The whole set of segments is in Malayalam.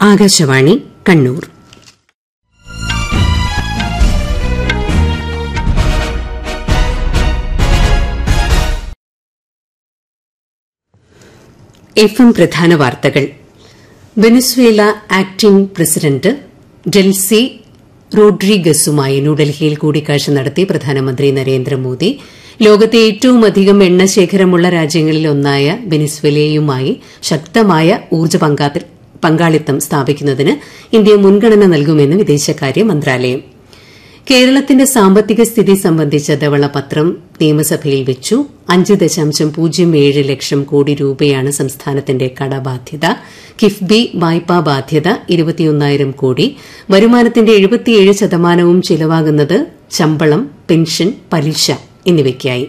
ആകാശവാണി കണ്ണൂർ എഫ് എം പ്രധാന വാർത്തകൾ വെനസ്വേല ആക്ടിംഗ് പ്രസിഡന്റ് ഡെൽസി റോഡ്രിഗസുമായി ന്യൂഡൽഹിയിൽ കൂടിക്കാഴ്ച നടത്തി പ്രധാനമന്ത്രി നരേന്ദ്രമോദി ലോകത്തെ ഏറ്റവും അധികം എണ്ണ ശേഖരമുള്ള രാജ്യങ്ങളിൽ ഒന്നായ വെനസ്വേലയുമായി ശക്തമായ ഊർജ്ജ പങ്കാളിത്തം സ്ഥാപിക്കുന്നതിന് ഇന്ത്യ മുൻഗണന നൽകുമെന്ന് വിദേശകാര്യ മന്ത്രാലയം കേരളത്തിന്റെ സാമ്പത്തിക സ്ഥിതി സംബന്ധിച്ച ധവളപത്രം നിയമസഭയിൽ വെച്ചു അഞ്ച് ദശാംശം പൂജ്യം ഏഴ് ലക്ഷം കോടി രൂപയാണ് സംസ്ഥാനത്തിന്റെ കടബാധ്യത കിഫ്ബി വായ്പാ ബാധ്യത ഇരുപത്തിയൊന്നായിരം കോടി വരുമാനത്തിന്റെ എഴുപത്തിയേഴ് ശതമാനവും ചിലവാകുന്നത് ശമ്പളം പെൻഷൻ പലിശ എന്നിവയ്ക്കായി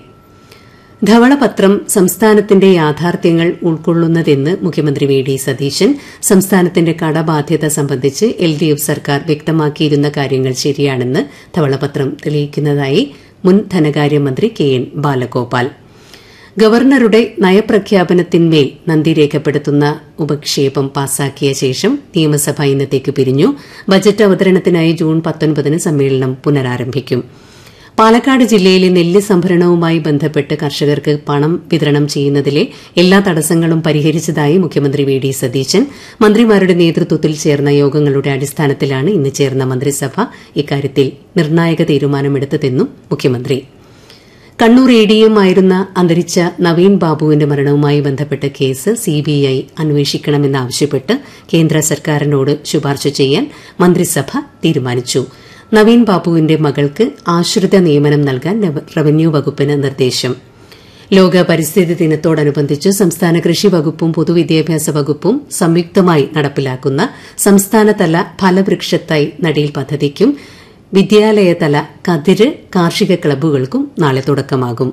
ധവളപത്രം സംസ്ഥാനത്തിന്റെ യാഥാർത്ഥ്യങ്ങൾ ഉൾക്കൊള്ളുന്നതെന്ന് മുഖ്യമന്ത്രി വി ഡി സതീശൻ സംസ്ഥാനത്തിന്റെ കടബാധ്യത സംബന്ധിച്ച് എൽ ഡി എഫ് സർക്കാർ വ്യക്തമാക്കിയിരുന്ന കാര്യങ്ങൾ ശരിയാണെന്ന് ധവളപത്രം തെളിയിക്കുന്നതായി മുൻ ധനകാര്യമന്ത്രി കെ എൻ ബാലഗോപാൽ ഗവർണറുടെ നയപ്രഖ്യാപനത്തിന്മേൽ നന്ദി രേഖപ്പെടുത്തുന്ന ഉപക്ഷേപം പാസാക്കിയ ശേഷം നിയമസഭ ഇന്നത്തേക്ക് പിരിഞ്ഞു ബജറ്റ് അവതരണത്തിനായി ജൂൺ പത്തൊൻപതിന് സമ്മേളനം പുനരാരംഭിക്കും പാലക്കാട് ജില്ലയിലെ നെല്ല് സംഭരണവുമായി ബന്ധപ്പെട്ട് കർഷകർക്ക് പണം വിതരണം ചെയ്യുന്നതിലെ എല്ലാ തടസ്സങ്ങളും പരിഹരിച്ചതായി മുഖ്യമന്ത്രി വി ഡി സതീശൻ മന്ത്രിമാരുടെ നേതൃത്വത്തിൽ ചേർന്ന യോഗങ്ങളുടെ അടിസ്ഥാനത്തിലാണ് ഇന്ന് ചേർന്ന മന്ത്രിസഭ ഇക്കാര്യത്തിൽ നിർണായക തീരുമാനമെടുത്തതെന്നും മുഖ്യമന്ത്രി കണ്ണൂർ എ ഡി എം ആയിരുന്ന അന്തരിച്ച നവീൻ ബാബുവിന്റെ മരണവുമായി ബന്ധപ്പെട്ട കേസ് സിബിഐ അന്വേഷിക്കണമെന്നാവശ്യപ്പെട്ട് കേന്ദ്ര സർക്കാരിനോട് ശുപാർശ ചെയ്യാൻ മന്ത്രിസഭ തീരുമാനിച്ചു നവീൻ ബാബുവിന്റെ മകൾക്ക് ആശ്രിത നിയമനം നൽകാൻ റവന്യൂ വകുപ്പിന് നിർദ്ദേശം ലോക പരിസ്ഥിതി ദിനത്തോടനുബന്ധിച്ച് സംസ്ഥാന കൃഷി വകുപ്പും പൊതുവിദ്യാഭ്യാസ വകുപ്പും സംയുക്തമായി നടപ്പിലാക്കുന്ന സംസ്ഥാനതല ഫലവൃക്ഷത്തൈ നടീൽ പദ്ധതിക്കും വിദ്യാലയതല കതിര് കാർഷിക ക്ലബ്ബുകൾക്കും നാളെ തുടക്കമാകും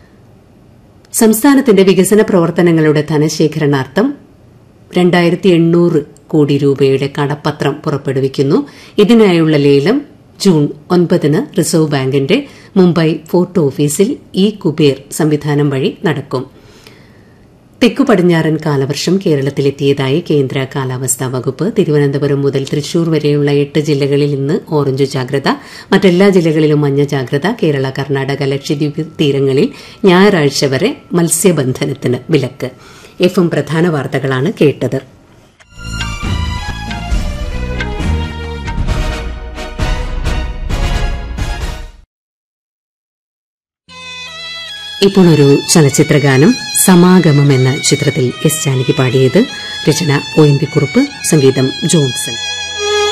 സംസ്ഥാനത്തിന്റെ വികസന പ്രവർത്തനങ്ങളുടെ ധനശേഖരണാർത്ഥം രണ്ടായിരത്തി എണ്ണൂറ് കോടി രൂപയുടെ കടപ്പത്രം പുറപ്പെടുവിക്കുന്നു ഇതിനായുള്ള ലേലം ജൂൺ ഒൻപതിന് റിസർവ് ബാങ്കിന്റെ മുംബൈ ഫോർട്ട് ഓഫീസിൽ ഇ കുബേർ സംവിധാനം വഴി നടക്കും തെക്കു പടിഞ്ഞാറൻ കാലവർഷം കേരളത്തിലെത്തിയതായി കേന്ദ്ര കാലാവസ്ഥാ വകുപ്പ് തിരുവനന്തപുരം മുതൽ തൃശൂർ വരെയുള്ള എട്ട് ജില്ലകളിൽ ഇന്ന് ഓറഞ്ച് ജാഗ്രത മറ്റെല്ലാ ജില്ലകളിലും മഞ്ഞ ജാഗ്രത കേരള കർണാടക ലക്ഷദ്വീപ് തീരങ്ങളിൽ ഞായറാഴ്ച വരെ മത്സ്യബന്ധനത്തിന് വിലക്ക് എഫും പ്രധാന വാർത്തകളാണ് കേട്ടത് ഇപ്പോൾ ഒരു ചലച്ചിത്രഗാനം സമാഗമം എന്ന ചിത്രത്തിൽ എസ് ജാനകി പാടിയത് രചന ഒ എൻ പി കുറുപ്പ് സംഗീതം ജോൺസൺ